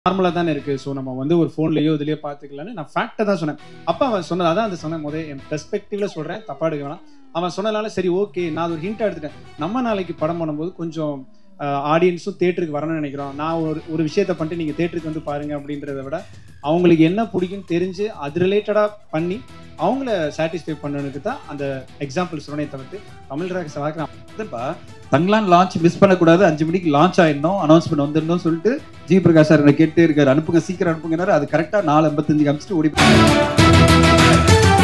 நார்மலாக தானே இருக்கு ஸோ நம்ம வந்து ஒரு ஃபோன்லயோ இதுலயோ பார்த்துக்கலான்னு நான் ஃபேக்டை தான் சொன்னேன் அப்போ அவன் சொன்னது அதான் அந்த சொன்னேன் முதல் என் பெர்ஸ்பெக்டிவ்ல சொல்றேன் தப்பா எடுக்க வேணாம் அவன் சொன்னதால சரி ஓகே நான் அது ஒரு ஹிண்ட் எடுத்துட்டேன் நம்ம நாளைக்கு படம் பண்ணும்போது கொஞ்சம் ஆடியன்ஸும் தேட்டருக்கு வரணும்னு நினைக்கிறோம் நான் ஒரு ஒரு விஷயத்தை பண்ணிட்டு நீங்கள் தேட்டருக்கு வந்து பாருங்க அப்படின்றத விட அவங்களுக்கு என்ன பிடிக்கும்னு தெரிஞ்சு அது ரிலேட்டடாக பண்ணி அவங்கள சாட்டிஸ்ஃபை பண்ணனுக்கு தான் அந்த எக்ஸாம்பிள் சொன்னே தவிர்த்து தமிழ் ராக சவாக்கு இதுப்பா தங்கலான் லான்ச் மிஸ் பண்ணக்கூடாது அஞ்சு மணிக்கு லான்ச் ஆயிடணும் அனௌன்ஸ்மெண்ட் வந்துடணும் சொல்லிட்டு ஜி பிரகாஷ் சார் என்ன கேட்டே இருக்காரு அனுப்புங்க சீக்கிரம் அனுப்புங்கனாரு அது கரெக்டாக நாலு ஐம்பத்தஞ்சு காமிச்சிட்டு ஓடி போய்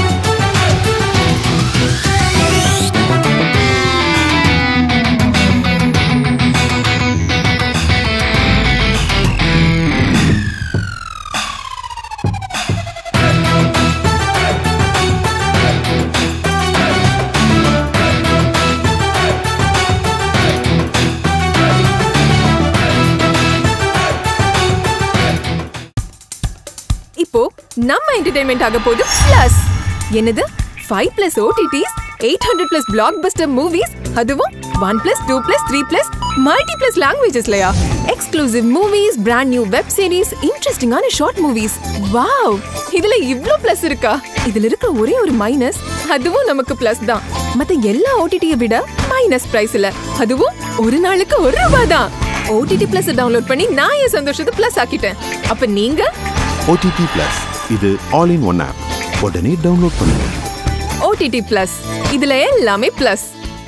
இப்போ நம்ம என்டர்டைன்மெண்ட் ஆக போகுது பிளஸ் என்னது five plus OTTs eight hundred plus blockbuster movies அதுவும் one plus two plus three plus multi plus லாங்குவேஜஸ்லயா exclusive movies brand new web series இன்ட்ரெஸ்டிங்கான ஷார்ட் மூவிஸ் வாவ் இதுல இவ்ளோ பிளஸ் இருக்கா இதுல இருக்க ஒரே ஒரு மைனஸ் அதுவும் நமக்கு பிளஸ் தான் மத்த எல்லா ஓடிடியை விட மைனஸ் பிரைஸ்ல அதுவும் ஒரு நாளுக்கு ஒரு ரூபாய் தான் ஓடிடி பிளஸ் டவுன்லோட் பண்ணி நான் என் சந்தோஷத்தை பிளஸ் ஆக்கிட்டேன் அப்ப நீங்க ஓடிடி பிளஸ் இது ஆல் இன் ஒன் ஆப் உடனே டவுன்லோட் பண்ணுங்க ஓடிடி பிளஸ் இதுல எல்லாமே பிளஸ்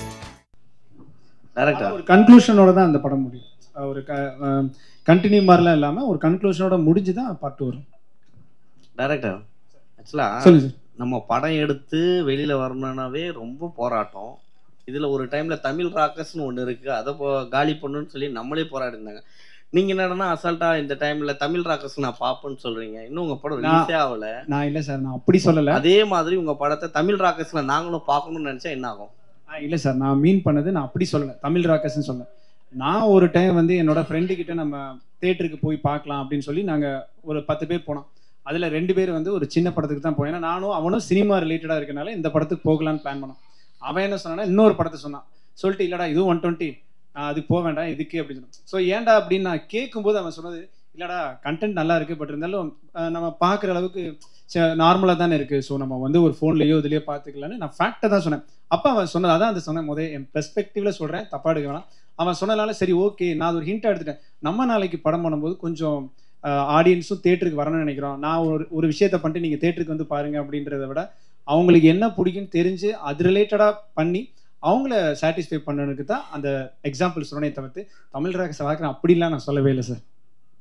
டேரக்டர் ஒரு கன்க்ளூஷனோட தான் அந்த படம் முடியும் ஒரு கண்டினியூ மாதிரிலாம் இல்லாமல் ஒரு கன்க்ளூஷனோட முடிஞ்சு தான் பாட்டு வரும் டேரக்டர் ஆக்சுவலா சொல்லுங்க சார் நம்ம படம் எடுத்து வெளியில வரணும்னாவே ரொம்ப போராட்டம் இதுல ஒரு டைம்ல தமிழ் ராக்கர்ஸ்னு ஒண்ணு இருக்கு அதை போ காலி பண்ணுன்னு சொல்லி நம்மளே போராடி இருந்தாங்க நீங்க என்னன்னா அசால்ட்டா இந்த டைம்ல தமிழ் ராக்கர்ஸ் நான் பாப்பேன்னு சொல்றீங்க இன்னும் உங்க படம் நான்- ரிலீஸே ஆகல நான் இல்லை சார் நான் அப்படி சொல்லலை அதே மாதிரி உங்க படத்தை தமிழ் ராக்கர்ஸ்ல நாங்களும் பார்க்கணும்னு நினைச்சா என்ன ஆகும் இல்லை சார் நான் மீன் பண்ணது நான் அப்படி சொல்லலை தமிழ் ராக்கர்ஸ்னு சொல்லலை நான் ஒரு டைம் வந்து என்னோட ஃப்ரெண்டு கிட்ட நம்ம தேட்டருக்கு போய் பார்க்கலாம் அப்படின்னு சொல்லி நாங்கள் ஒரு பத்து பேர் போனோம் அதில் ரெண்டு பேர் வந்து ஒரு சின்ன படத்துக்கு தான் போனோம் ஏன்னா நானும் அவனும் சினிமா ரிலேட்டடாக இருக்கனால இந்த படத்துக்கு போகலான்னு பிளான் பண்ணோம் அவன் என்ன சொன்னான்னா இன்னொரு படத்தை சொன்னான் சொல்லிட்டு இல்லடா இதுவும் ஒன் டுவெண்ட்டி அதுக்கு போக வேண்டாம் இதுக்கு அப்படின்னு சொன்னான் ஸோ ஏன்டா அப்படின்னு நான் கேட்கும்போது அவன் சொன்னது இல்லடா கண்டென்ட் நல்லா இருக்கு பட் இருந்தாலும் அஹ், நம்ம பார்க்குற அளவுக்கு நார்மலாக தானே இருக்கு ஸோ நம்ம வந்து ஒரு ஃபோன்லயோ இதுலயோ பார்த்துக்கலான்னு நான் ஃபேக்டை தான் சொன்னேன் அப்போ அவன் சொன்னது அதான் அந்த சொன்னேன் முதல் என் பெர்ஸ்பெக்டிவ்ல சொல்றேன் தப்பா எடுக்க வேணாம் அவன் சொன்னதால சரி ஓகே நான் அது ஒரு ஹிண்ட் எடுத்துட்டேன் நம்ம நாளைக்கு படம் பண்ணும்போது கொஞ்சம் ஆடியன்ஸும் தேட்டருக்கு வரணும்னு நினைக்கிறோம் நான் ஒரு ஒரு விஷயத்த பண்ணிட்டு நீங்க தேட்டருக்கு வந்து பாருங்க அப்படின்றத விட அவங்களுக்கு என்ன பிடிக்கும்னு தெரிஞ்சு அது ரிலேட்டடாக பண்ணி அவங்கள சாட்டிஸ்ஃபை பண்ணனுக்கு தான் அந்த எக்ஸாம்பிள் சொன்னே தவிர்த்து தமிழ் ராக சவாக்கு அப்படிலாம் நான் சொல்லவே இல்லை சார்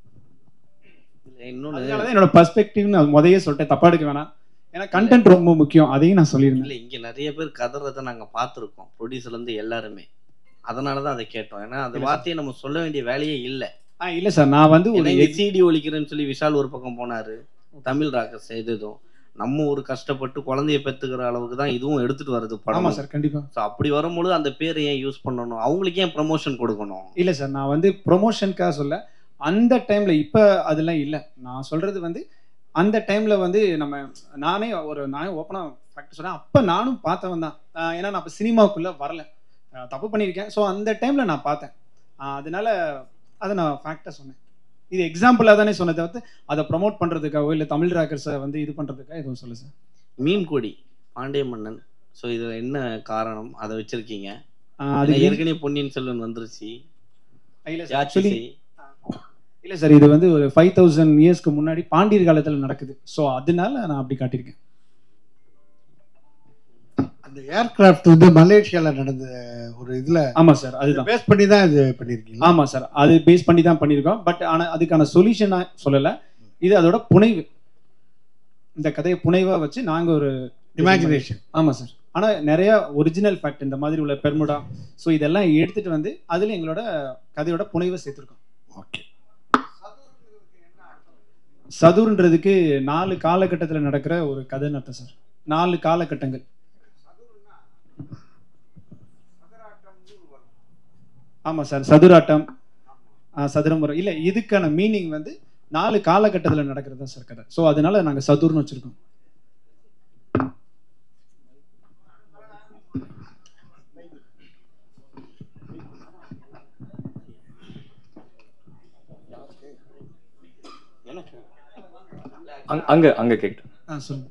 இதுல இன்னொன்னு அதனால தான் என்னோட பர்ஸ்பெக்டிவ்னு அது முதையே சொல்லிட்டேன் தப்பா எடுக்க வேணாம் ஏன்னா கண்டென்ட் ரொம்ப முக்கியம் அதையும் நான் சொல்லியிருந்தேன் இல்ல இங்க நிறைய பேர் கதறதை நாங்க பார்த்திருக்கோம் ப்ரொடியூசர்ல இருந்து எல்லாருமே அதனாலதான் அதை கேட்டோம் ஏன்னா அந்த இல்ல சார். வார்த்தையை நம்ம சொல்ல வேண்டிய வேலையே இல்ல ஆ இல்லை சார் நான் வந்து ஒரு ஏன்னா சிடி ஒழிக்கிறேன்னு சொல்லி விஷால் ஒரு பக்கம் போனாரு தமிழ் ராக்கர்ஸ் இதுவும் நம்ம ஒரு கஷ்டப்பட்டு குழந்தைய பெத்துக்கிற அளவுக்கு தான் இதுவும் எடுத்துட்டு வருது ஆமா படம் சார் கண்டிப்பா ஸோ அப்படி வரும்பொழுது அந்த பேரை ஏன் யூஸ் பண்ணணும் அவங்களுக்கு ஏன் ப்ரமோஷன் கொடுக்கணும் இல்ல சார் நான் வந்து ப்ரொமோஷனுக்காக சொல்ல அந்த டைம்ல இப்ப அதெல்லாம் இல்ல நான் சொல்றது வந்து அந்த டைம்ல வந்து நம்ம நானே ஒரு நானே ஓப்பனா ஃபேக்ட் சொல்றேன் அப்ப நானும் பார்த்தவன் தான் ஆஹ் ஏன்னா நான் அப்ப சினிமாவுக்குள்ள வரல ஆஹ் தப்பு பண்ணியிருக்கேன் ஸோ அந்த டைம்ல நான் பார்த்தேன் ஆஹ் அதனால அதை நான் ஃபேக்டா சொன்னேன் இது எக்ஸாம்பிளா தானே சொன்னதை தவிர்த்து அதை ப்ரொமோட் பண்றதுக்காகவோ இல்ல தமிழ் ராக்கர்ஸை வந்து இது பண்றதுக்காக எதுவும் சொல்ல சார் மீன் கொடி பாண்டிய மன்னன் ஸோ இதுல என்ன காரணம் அதை வச்சிருக்கீங்க ஆஹ் அது ஏன்னா ஏற்கனவே பொன்னியின் செல்வன் வந்துருச்சு இல்ல சார் யாச்சி ஆக்சுவலி செய். இல்ல சார் இது வந்து ஒரு ஃபைவ் தௌசண்ட் இயர்ஸ்க்கு முன்னாடி பாண்டியர் காலத்துல நடக்குது ஸோ அதனால நான் அப்படி காட்டியிருக்கேன் அந்த ஏர்கிராஃப்ட் வந்து மலேசியால நடந்த ஒரு இதுல ஆமா சார் அதுதான் பேஸ் பண்ணி தான் இது பண்ணிருக்கீங்க ஆமா சார் அது பேஸ் பண்ணி தான் பண்ணியிருக்கோம் பட் ஆனா அதுக்கான சொல்யூஷன் சொல்லல இது அதோட புனைவு இந்த கதையை புனைவா வச்சு நாங்க ஒரு இமேஜினேஷன் ஆமா சார் ஆனா நிறைய ஒரிஜினல் ஃபேக்ட் இந்த மாதிரி உள்ள பெர்முடா ஸோ இதெல்லாம் எடுத்துட்டு வந்து அதுல எங்களோட கதையோட புனைவை சேர்த்திருக்கோம் ஓகே சதுர்ன்றதுக்கு நாலு காலகட்டத்துல நடக்கிற ஒரு கதை அர்த்தம் சார் நாலு காலகட்டங்கள் ஆமா சார் சதுராட்டம் ஆ, சதுரமுறை இல்ல இதுக்கான மீனிங் வந்து நாலு காலகட்டத்துல நடக்கிறது தான் சார் கதை ஸோ அதனால நாங்க சதுர்னு வச்சிருக்கோம் அங்க அங்க அங்க கேட்டு ஆ சொல்லுங்க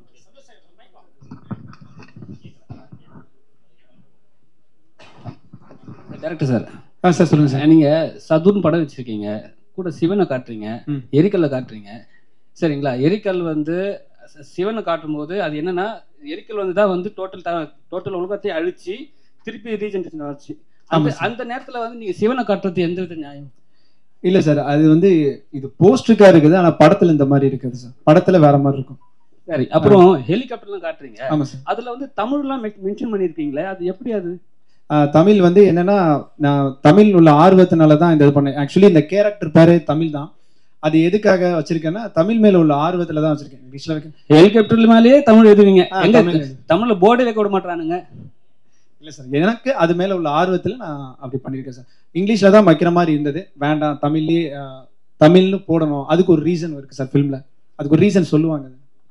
டேரக்டர் சார் ஆ சார் சொல்லுங்க சார் நீங்க சதுர்னு படம் வச்சிருக்கீங்க கூட சிவனை காட்டுறீங்க ம். எரிக்கல்ல காட்டுறீங்க சரிங்களா எரிக்கல் வந்து ச- சிவனை காட்டும் போது அது என்னன்னா எரிக்கல் வந்து தான் வந்து டோட்டல் டோட்டல் உலகத்தையும் அழிச்சு திருப்பி ரீஜென்ரேஷன் ஆச்சு ஆமா அந்த சார். அந்த நேரத்துல வந்து நீங்க சிவனை காட்டுறது எந்த வித நியாயம் இல்ல சார் அது வந்து இது போஸ்டருக்கா இருக்குது ஆனா படத்துல இந்த மாதிரி இருக்குது சார் படத்துல வேற மாதிரி இருக்கும் சரி அப்புறம் ஹெலிகாப்டர்லாம் காட்டுறீங்க ஆமா சார் அதுல வந்து தமிழ்லாம் மென்ஷன் பண்ணிருக்கீங்களே அது எப்படி அது ஆ, தமிழ் வந்து என்னன்னா நான் தமிழ் உள்ள ஆர்வத்தினால தான் இந்த இது பண்ணேன் ஆக்சுவலி இந்த கேரக்டர் பேரு தமிழ் தான் அது எதுக்காக வச்சிருக்கேன்னா தமிழ் மேல உள்ள ஆர்வத்துல தான் வச்சிருக்கேன் இங்கிலீஷ்ல வைக்க ஹெலிகாப்டர் மேலேயே தமிழ் எழுதுவீங்க ஆ, எங்க தமிழ். தமிழ்ல போர்டே வைக்க விட மாட்டானுங்க இல்ல சார் எனக்கு அது மேல உள்ள ஆர்வத்துல நான் அப்படி பண்ணியிருக்கேன் சார் இங்கிலீஷ்ல தான் வைக்கிற மாதிரி இருந்தது வேண்டாம் தமிழ்லயே ஆ, தமிழ்னு போடணும் அதுக்கு ஒரு ரீசன் இருக்கு சார் ஃபிலிம்ல அதுக்கு ஒரு ரீசன் சொல்லுவாங்க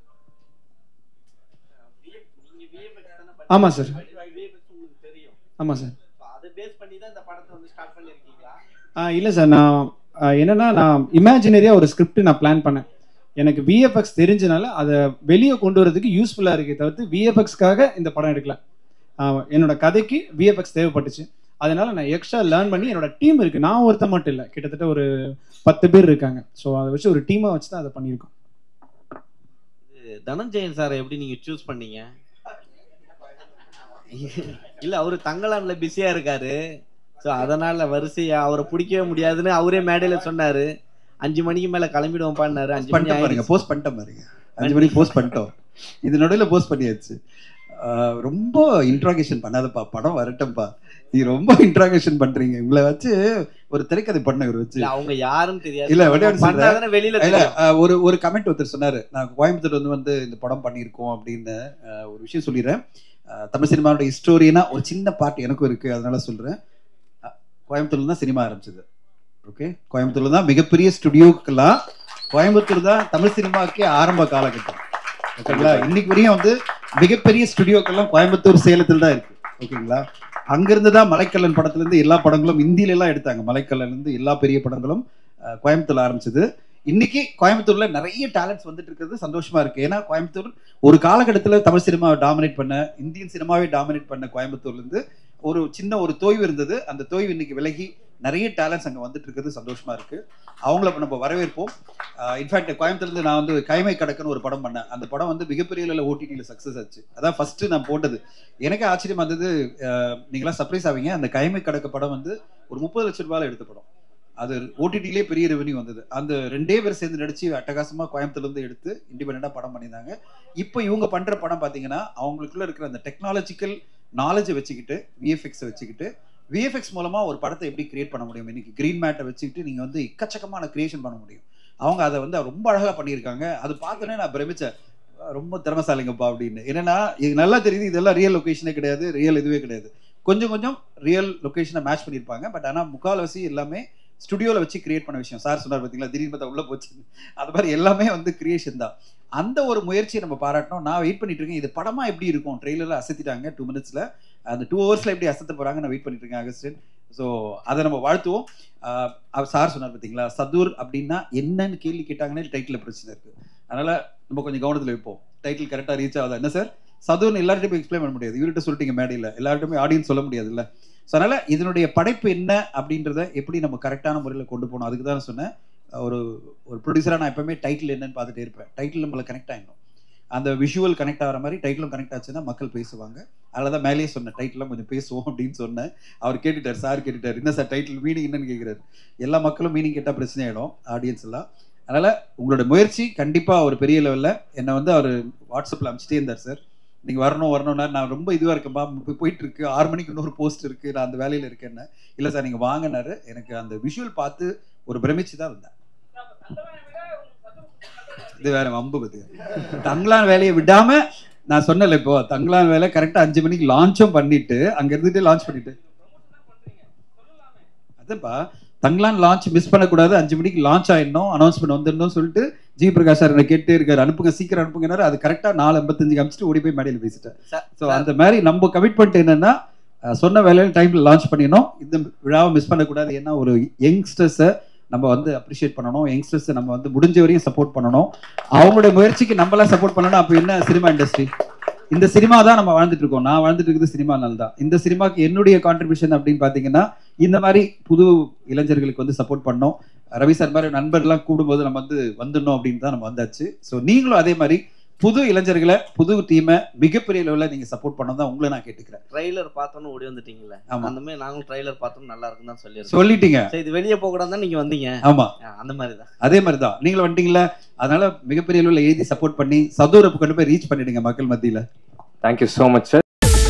ஆமா சார் ஆமா சார் அதை பேஸ் பண்ணி தான் இந்த படத்தை வந்து ஸ்டார்ட் பண்ணிருக்கீங்களா ஆ இல்லை சார் நான் ஆ, என்னன்னா நான் இமேஜினரியாக ஒரு ஸ்கிரிப்ட் நான் பிளான் பண்ணேன் எனக்கு விஎஃப்எக்ஸ் தெரிஞ்சனால அதை வெளியே கொண்டு வரதுக்கு யூஸ்ஃபுல்லாக இருக்கே தவிர்த்து விஎஃப்எக்ஸ்க்காக இந்த படம் எடுக்கல ஆ, என்னோட கதைக்கு விஎஃப்எக்ஸ் தேவைப்பட்டுச்சு அதனால நான் எக்ஸ்ட்ரா லேர்ன் பண்ணி என்னோட டீம் இருக்கு நான் ஒருத்தன் மட்டும் இல்லை கிட்டத்தட்ட ஒரு பத்து பேர் இருக்காங்க ஸோ அதை வச்சு ஒரு டீமை வச்சு தான் அதை பண்ணியிருக்கோம் இது தனஞ்சயன் சாரை எப்படி நீங்க சூஸ் பண்ணீங்க இல்ல அவரு தங்கலான்ல பிஸியா இருக்காரு ஸோ அதனால வரிசையா அவரை பிடிக்கவே முடியாதுன்னு அவரே மேடையில சொன்னாரு அஞ்சு மணிக்கு மேல கிளம்பிடுவோம்ப்பான்னாரு அஞ்சு மணி பண்ணிட்டேன் பாருங்க ஆயிடுச்சு. போஸ்ட் பண்ணிட்டேன் பாருங்க அஞ்சு மணிக்கு போஸ்ட் பண்ணிட்டோம் இது நடுவில் போஸ்ட் பண்ணியாச்சு ஆஹ் ரொம்ப இன்ட்ராகேஷன் பண்ணாதப்பா படம் வரட்டும்ப்பா நீ ரொம்ப இன்ட்ராகேஷன் பண்றீங்க உங்களை வச்சு ஒரு திரைக்கதை பண்ண இவர் வச்சு இல்ல அவங்க யாருன்னு தெரியாது இல்ல, விட அவங்க பண்ணாதானே வெளியில இல்ல தெரியும். ஆஹ் ஒரு ஒரு கமெண்ட் ஒருத்தர் சொன்னாரு நான் கோயம்புத்தூர் வந்து வந்து இந்த படம் பண்ணியிருக்கோம் அப்படின்னு ஆஹ் ஒரு விஷயம் சொல்லிடுறேன் ஆஹ் தமிழ் சினிமாவோட ஹிஸ்டோரியனா ஒரு சின்ன பாட்டு எனக்கும் இருக்கு அதனால சொல்றேன் ஆஹ் கோயம்புத்தூர்ல தான் சினிமா ஆரம்பிச்சது ஓகே கோயம்புத்தூர்ல தான் மிகப்பெரிய ஸ்டுடியோக்கெல்லாம் கோயம்புத்தூர் தான் தமிழ் சினிமாவுக்கே ஆரம்ப காலகட்டம் ஓகேங்களா இன்னைக்கு வரையும் வந்து மிகப்பெரிய ஸ்டுடியோக்கெல்லாம் கோயம்புத்தூர் சேலத்தில் தான் இருக்கு ஓகேங்களா அங்கிருந்து தான் மலைக்கல்லன் படத்துல இருந்து எல்லா படங்களும் இந்தியில எல்லாம் எடுத்தாங்க மலைக்கல்லன் இருந்து எல்லா பெரிய படங்களும் அஹ், கோயம்புத்தூர்ல ஆரம்பிச்சது இன்னைக்கு கோயம்புத்தூர்ல நிறைய டேலண்ட்ஸ் வந்துட்டு இருக்கிறது சந்தோஷமா இருக்கு ஏன்னா கோயம்புத்தூர் ஒரு காலகட்டத்துல தமிழ் சினிமாவை டாமினேட் பண்ண இந்தியன் சினிமாவை டாமினேட் பண்ண கோயம்புத்தூர்ல இருந்து ஒரு சின்ன ஒரு தொய்வு இருந்தது அந்த தொய்வு இன்னைக்கு விலகி நிறைய டேலண்ட்ஸ் அங்க வந்துட்டு இருக்கிறது சந்தோஷமா இருக்கு அவங்கள இப்ப நம்ம வரவேற்போம் இன்ஃபேக்ட் கோயம்புத்தூர்ல இருந்து நான் வந்து கைமை கடக்குன்னு ஒரு படம் பண்ணேன் அந்த படம் வந்து மிகப்பெரிய அளவில் ஓடிடியில் சக்ஸஸ் ஆச்சு அதான் ஃபர்ஸ்ட் நான் போட்டது எனக்கு ஆச்சரியமா இருந்தது அஹ், நீங்களாம் சர்ப்ரைஸ் ஆவீங்க அந்த கைமை கடக்க படம் வந்து ஒரு முப்பது லட்சம் ரூபாயில எடுத்த படம் அது ஓடிடிலே பெரிய ரெவன்யூ வந்தது அந்த ரெண்டே பேர் சேர்ந்து நடிச்சு அட்டகாசமா கோயம்புத்தூர்ல இருந்து எடுத்து இண்டிபெண்டா படம் பண்ணியிருந்தாங்க இப்போ இவங்க பண்ற படம் பாத்தீங்கன்னா அவங்களுக்குள்ள இருக்கிற அந்த டெக்னாலஜிக்கல் நாலேஜை வச்சுக்கிட்டு விஎஃப்எக்ஸை வச்சுக்கிட்டு விஎஃப்எக்ஸ் மூலமா ஒரு படத்தை எப்படி கிரியேட் பண்ண முடியும் இன்னைக்கு கிரீன் மேட்டை வச்சுக்கிட்டு நீங்க வந்து எக்கச்சக்கமான கிரியேஷன் பண்ண முடியும் அவங்க அதை வந்து ரொம்ப அழகா பண்ணியிருக்காங்க அது பார்த்தோன்னே நான் பிரமிச்சேன் ரொம்ப திறமசாலிங்கப்பா அப்படின்னு என்னன்னா இது நல்லா தெரியுது இதெல்லாம் ரியல் லொகேஷனே கிடையாது ரியல் இதுவே கிடையாது கொஞ்சம் கொஞ்சம் ரியல் லொகேஷனை மேட்ச் பண்ணியிருப்பாங்க பட் ஆனால் முக்கால்வாசி எல்லாமே ஸ்டுடியோவில் வச்சு கிரியேட் பண்ண விஷயம் சார் சொன்னார் பார்த்தீங்களா திடீர்னு பார்த்தா உள்ள போச்சு அது மாதிரி எல்லாமே வந்து கிரியேஷன் தான் அந்த ஒரு முயற்சியை நம்ம பாராட்டணும் நான் வெயிட் பண்ணிட்டு இருக்கேன் இது படமா எப்படி இருக்கும் ட்ரெயிலரில் அசத்திட்டாங்க டூ மினிட்ஸ்ல அந்த டூ ஹவர்ஸ்ல எப்படி அசத்த போறாங்க நான் வெயிட் பண்ணிட்டு இருக்கேன் அகஸ்டின் ஸோ அதை நம்ம வாழ்த்துவோம் ஆஹ் அவர் சார் சொன்னார் பார்த்தீங்களா சதுர் அப்படின்னா என்னன்னு கேள்வி கேட்டாங்கன்னே டைட்டில் பிரச்சனை இருக்கு அதனால நம்ம கொஞ்சம் கவனத்தில் வைப்போம் டைட்டில் கரெக்டாக ரீச் ஆகுதா என்ன சார் சதுர்னு எல்லார்ட்டையும் எக்ஸ்பிளைன் பண்ண முடியாது இவர்கிட்ட சொல்லிட்டீங்க மேடையில் எல்லார்ட்டுமே ஆடியன்ஸ் சொல்ல முடியாதுல்ல ஸோ அதனால இதனுடைய படைப்பு என்ன அப்படின்றத எப்படி நம்ம கரெக்டான முறையில் கொண்டு போகணும் அதுக்கு தான் சொன்னேன் ஒரு ஒரு ப்ரொடியூசராக நான் எப்பவுமே டைட்டில் என்னன்னு பார்த்துட்டே இருப்பேன் டைட்டில் நம்மளை கனெக்ட் ஆகிடும் அந்த விஷுவல் கனெக்ட் ஆகிற மாதிரி டைட்டிலும் கனெக்ட் ஆச்சுன்னா மக்கள் பேசுவாங்க அதில் தான் மேலேயே சொன்னேன் டைட்டிலாம் கொஞ்சம் பேசுவோம் அப்படின்னு சொன்னேன் அவர் கேட்டுட்டார் சார் கேட்டுட்டார் என்ன சார் டைட்டில் மீனிங் என்னன்னு கேட்குறாரு எல்லா மக்களும் மீனிங் கேட்டால் பிரச்சனை ஆகிடும் ஆடியன்ஸ் எல்லாம் அதனால் உங்களோட முயற்சி கண்டிப்பாக ஒரு பெரிய லெவலில் என்னை வந்து அவர் வாட்ஸ்அப்பில் அனுப்பிச்சிட்டே இருந்தார் சார் நீங்கள் வரணும் வரணும்னா நான் ரொம்ப இதுவாக இருக்கேன்பா போய் போயிட்டு இருக்கு ஆறு மணிக்கு இன்னொரு போஸ்ட் இருக்கு நான் அந்த வேலையில் இருக்கேன்னு இல்லை சார் நீங்கள் வாங்கினாரு எனக்கு அந்த விஷுவல் பார்த்து ஒரு பிரமிச்சு தான் இருந்தேன் இது வேற வம்பு பத்தி தங்கலான் வேலையை விடாம நான் சொன்னல இப்போ தங்கலான் வேலை கரெக்டா அஞ்சு மணிக்கு லான்ச்சும் பண்ணிட்டு அங்க இருந்துட்டு லான்ச் பண்ணிட்டு அதான்ப்பா தங்கலான் லான்ச் மிஸ் பண்ணக்கூடாது அஞ்சு மணிக்கு லான்ச் ஆயிடணும் அனௌன்ஸ்மெண்ட் வந்துடணும் சொல்லிட்டு ஜி பிரகாஷ் சார் என்ன கேட்டே இருக்காரு அனுப்புங்க சீக்கிரம் அனுப்புங்கனாரு அது கரெக்டா நாலு ஐம்பத்தஞ்சு காமிச்சிட்டு ஓடி போய் மேடையில் பேசிட்டேன் சார், ஸோ அந்த மாதிரி நம்ம கமிட்மெண்ட் என்னன்னா அஹ், சொன்ன வேலையில டைம்ல லான்ச் பண்ணிடணும் இந்த விழாவை மிஸ் பண்ணக்கூடாது ஏன்னா ஒரு யங்ஸ்டர்ஸை நம்ம வந்து அப்ரிஷியேட் பண்ணணும் யங்ஸ்டர்ஸ் நம்ம வந்து முடிஞ்ச வரையும் சப்போர்ட் பண்ணணும் அவங்களுடைய முயற்சிக்கு நம்மளாம் சப்போர்ட் பண்ணணும் அப்போ என்ன சினிமா இண்டஸ்ட்ரி இந்த சினிமா தான் நம்ம வாழ்ந்துட்டு இருக்கோம் நான் வாழ்ந்துட்டு இருக்குது சினிமானால தான் இந்த சினிமாக்கு என்னுடைய கான்ட்ரிபியூஷன் அப்படின்னு பார்த்தீங்கன்னா இந்த மாதிரி புது இளைஞர்களுக்கு வந்து சப்போர்ட் பண்ணோம் ரவி சார் மாதிரி நண்பர்லாம் கூடும்போது நம்ம வந்து வந்துடணும் அப்படின்னு தான் நம்ம வந்தாச்சு ஸோ நீங்களும் அதே மாதிரி புது இளைஞர்களை புது டீமை மிகப்பெரிய லெவலில் நீங்கள் சப்போர்ட் பண்ண தான் உங்களை நான் கேட்டுக்கிறேன் ட்ரைலர் பார்த்தோன்னு ஓடி வந்துட்டீங்கல்ல ஆமா. அந்த மாதிரி நாங்களும் ட்ரைலர் பார்த்தோம் நல்லா இருக்குன்னு தான் சொல்லியிருக்கோம் சொல்லிட்டீங்க சரி இது வெளியே போக கூடாது நீங்க வந்தீங்க ஆமா ஆ, அந்த மாதிரி தான் அதே மாதிரி தான் நீங்களும் வந்துட்டீங்களா அதனால மிகப்பெரிய அளவில் எழுதி சப்போர்ட் பண்ணி சதூரப்பு கொண்டு போய் ரீச் பண்ணிடுங்க மக்கள் மத்தியில தேங்க்யூ ஸோ மச் சார்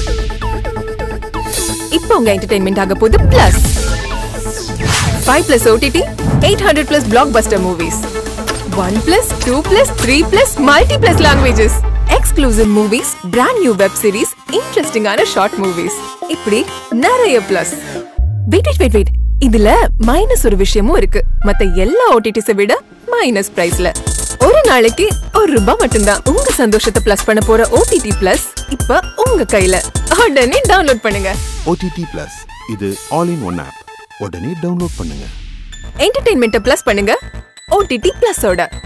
இப்போ உங்க என்டர்டைன்மெண்ட் ஆக போகுது plus five plus OTT eight hundred plus blockbuster movies one plus two plus three plus multi plus languages exclusive movies brand new web series இன்ட்ரெஸ்டிங்கான short movies இப்படி நிறைய plus wait wait wait wait இதுல minus ஒரு விஷயமும் இருக்கு மத்த எல்லா ஓடிடிஸை விட மைனஸ் பிரைஸ்ல ஒரு நாளைக்கு ஒரு ரூபாய் மட்டும்தான் உங்க சந்தோஷத்தை பிளஸ் பண்ண போற ஓடிடி பிளஸ் இப்ப உங்க கையில உடனே டவுன்லோட் பண்ணுங்க ஓடிடி பிளஸ் இது ஆல் இன் ஒன் ஆப் உடனே டவுன்லோட் பண்ணுங்க என்டர்டைன்மெண்ட்டை பிளஸ் பண்ணுங்க ஓடிடி பிளஸோட